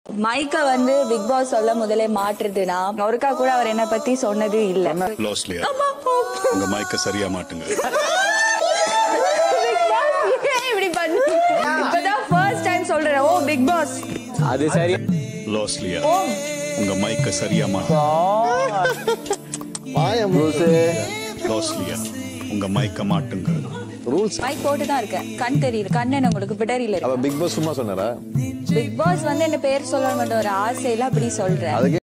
மைக்க வந்து big pass சொல்ல முதல்ல மாற்றுதுன்னா ஒருக்கா கூட அவர் என்ன பத்தி சொன்னது இல்ல லாஸ்ட்லியா உங்க மைக்க சரியா மாட்டுங்க ஏன் இப்படி பண்ணீங்க இப்பதான் ஃபர்ஸ்ட் டைம் சொல்றேன் ஓ பிக் பாஸ் அது சரி லாஸ்ட்லியா ஓ உங்க மைக்க சரியா மாட்டுங்க ரூல்ஸு லாஸ்ட்லியா உங்க மைக்க மாட்டுங்க ரூல்ஸ் மைக் போட்டு தான் இருக்கேன் கண் தெரியுது கண் என்ன உங்களுக்கு பிடரியில அவ இருக்கு பிக் பாஸ் சும்மா சொன்னாரா பிக் பாஸ் வந்து என்ன பேர் சொல்ல மாட்டேன் ஒரு ஆசையில அப்படி சொல்றேன் அதுக்கு